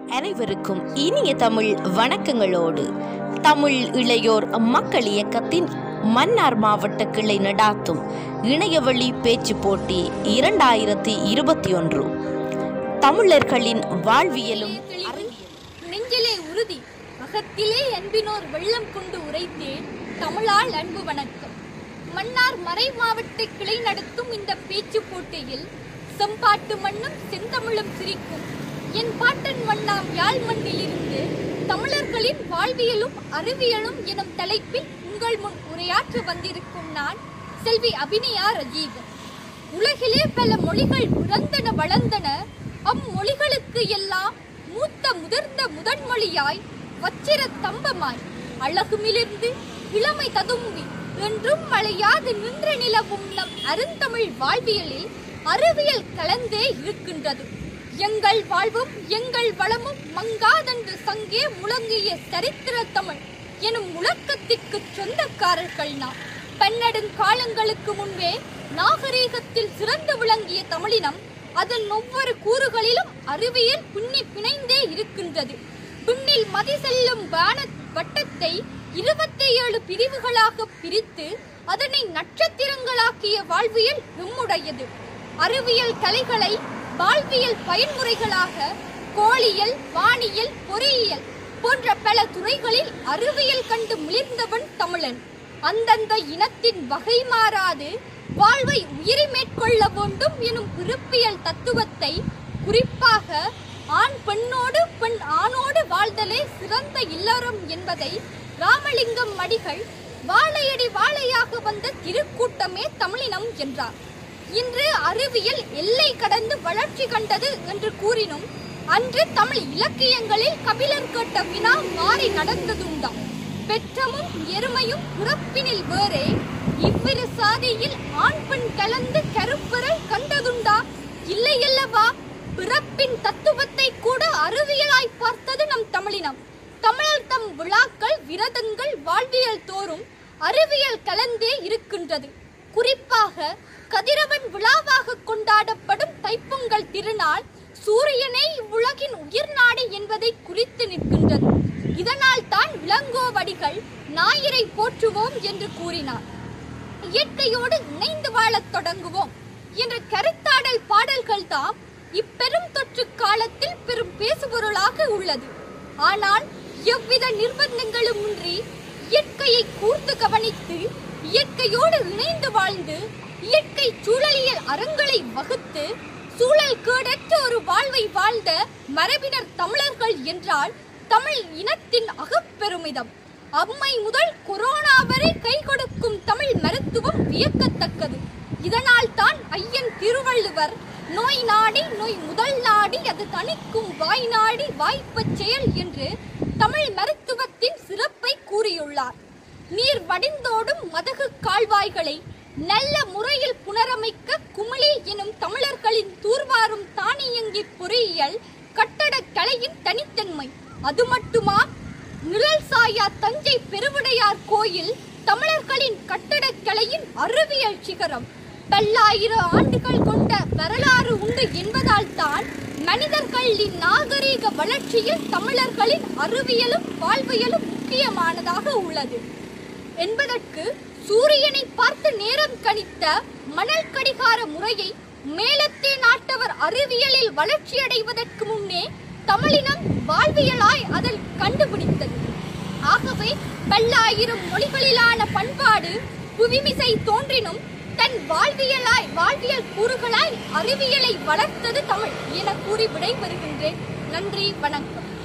அனைவருக்கும் இனிய தமிழ் வணக்கங்களோடு தமிழ் இளையோர் மக்கள் இயக்கத்தின் மன்னார் மாவட்ட கிளை நடாத்தும் இணையவழி பேச்சு போட்டி இரண்டாயிரத்தி இருபத்தி ஒன்று தமிழர்களின் வாழ்வியலும் அறிவியலும் நெஞ்சிலே உறுதி அகத்திலே அன்பினோர் வெள்ளம் கொண்டு உரைத்தேன் தமிழால் அன்பு வணக்கம் மன்னார் மறை மாவட்ட கிளை நடத்தும் இந்த பேச்சு போட்டியில் செம்பாட்டு மண்ணும் செந்தமிழும் சிரிக்கும் என் பாட்டன் மண்ணாம் யாழ் மண்ணிலிருந்து தமிழர்களின் வாழ்வியலும் அறிவியலும் எனும் தலைப்பில் உங்கள் முன் உரையாற்ற வந்திருக்கும் நான் செல்வி அபிநயா ரஜீவன் உலகிலே பல மொழிகள் பிறந்தன வளர்ந்தன அம்மொழிகளுக்கு எல்லாம் மூத்த முதிர்ந்த முதன்மொழியாய் வச்சிர தம்பமாய் அழகுமிலிருந்து இளமை ததும்பி என்றும் மழையாது நின்ற நிலவும் நம் அருந்தமிழ் வாழ்வியலில் அறிவியல் கலந்தே இருக்கின்றது எங்கள் வாழ்வும் எங்கள் வளமும் மங்காதென்று சங்கே முழங்கிய சரித்திர தமிழ் எனும் முழக்கத்திற்கு சொந்தக்காரர்கள் நாம் பன்னெடுங்காலங்களுக்கு முன்பே நாகரீகத்தில் சிறந்து விளங்கிய தமிழினம் அதன் ஒவ்வொரு கூறுகளிலும் அறிவியல் பின்னி பிணைந்தே இருக்கின்றது பின்னில் மதி செல்லும் வான வட்டத்தை இருபத்தி ஏழு பிரிவுகளாக பிரித்து அதனை நட்சத்திரங்களாக்கிய வாழ்வியல் நம்முடையது அறிவியல் கலைகளை வாழ்வியல் பயன்முறைகளாக கோளியல் வானியல் பொறியியல் போன்ற பல துறைகளில் அறிவியல் கண்டு மிளிர்ந்தவன் தமிழன் அந்தந்த இனத்தின் வகை மாறாது வாழ்வை உயிரி மேற்கொள்ள வேண்டும் எனும் பிறப்பியல் தத்துவத்தை குறிப்பாக ஆண் பெண்ணோடு பெண் ஆணோடு வாழ்தலே சிறந்த இல்லறம் என்பதை ராமலிங்கம் மடிகள் வாழையடி வாழையாக வந்த திருக்கூட்டமே தமிழினம் என்றார் இன்று அறிவியல் எல்லை கடந்து வளர்ச்சி கண்டது என்று கூறினும் அன்று தமிழ் இலக்கியங்களில் கபிலர் கேட்ட வினா மாறி நடந்ததுண்டாம் பெற்றமும் எருமையும் பிறப்பினில் வேறே இவ்விரு சாதியில் ஆண் பெண் கலந்து கருப்பரல் கண்டதுண்டா இல்லையல்லவா பிறப்பின் தத்துவத்தை கூட அறிவியலாய் பார்த்தது நம் தமிழினம் தமிழர் தம் விழாக்கள் விரதங்கள் வாழ்வியல் தோறும் அறிவியல் கலந்தே இருக்கின்றது குறிப்பாக கதிரவன் விழாவாக கொண்டாடப்படும் தைப்பொங்கல் திருநாள் சூரியனே இவ்வுலகின் உயிர் நாடி என்பதை குறித்து நிற்கின்றது இதனால் தான் இளங்கோவடிகள் ஞாயிறை போற்றுவோம் என்று கூறினார் இயற்கையோடு இணைந்து வாழத் தொடங்குவோம் என்ற கருத்தாடல் பாடல்கள் தாம் இப்பெரும் தொற்று காலத்தில் பெரும் பேசுபொருளாக உள்ளது ஆனால் எவ்வித நிர்பந்தங்களும் இன்றி இயற்கையை கூர்ந்து கவனித்து இயற்கையோடு இணைந்து வாழ்ந்து இயற்கை சூழலியல் அறங்களை வகுத்து சூழல் கேடற்ற ஒரு வாழ்வை வாழ்ந்த மரபினர் தமிழர்கள் என்றால் தமிழ் இனத்தின் அகப்பெருமிதம் அம்மை முதல் கொரோனா வரை கை கொடுக்கும் தமிழ் மருத்துவம் வியக்கத்தக்கது இதனால் தான் ஐயன் திருவள்ளுவர் நோய் நாடி நோய் முதல் நாடி அது தணிக்கும் வாய் நாடி வாய்ப்பச் செயல் என்று தமிழ் மருத்துவத்தின் சிறப்பை கூறியுள்ளார் நீர் வடிந்தோடும் மதகு கால்வாய்களை நல்ல முறையில் புனரமைக்க குமிழி எனும் தமிழர்களின் தூர்வாரும் தானியங்கி பொறியியல் கட்டடக் கலையின் தனித்தன்மை அது மட்டுமா நிழல் சாயா தஞ்சை பெருவுடையார் கோயில் தமிழர்களின் கட்டடக்கலையின் அறிவியல் சிகரம் பல்லாயிரம் ஆண்டுகள் கொண்ட வரலாறு உண்டு என்பதால் தான் மனிதர்களின் நாகரீக வளர்ச்சியில் தமிழர்களின் அறிவியலும் வாழ்வியலும் முக்கியமானதாக உள்ளது என்பதற்கு சூரியனை பார்த்து நேரம் கணித்த மணல் கடிகார முறையை மேலத்தே நாட்டவர் அறிவியலில் வளர்ச்சியடைவதற்கு முன்னே தமிழினம் வாழ்வியலாய் அதில் கண்டுபிடித்தது ஆகவே பல்லாயிரம் மொழிகளிலான பண்பாடு புவிமிசை தோன்றினும் தன் வாழ்வியலாய் வாழ்வியல் கூறுகளாய் அறிவியலை வளர்த்தது தமிழ் என கூறி விடைபெறுகின்றேன் நன்றி வணக்கம்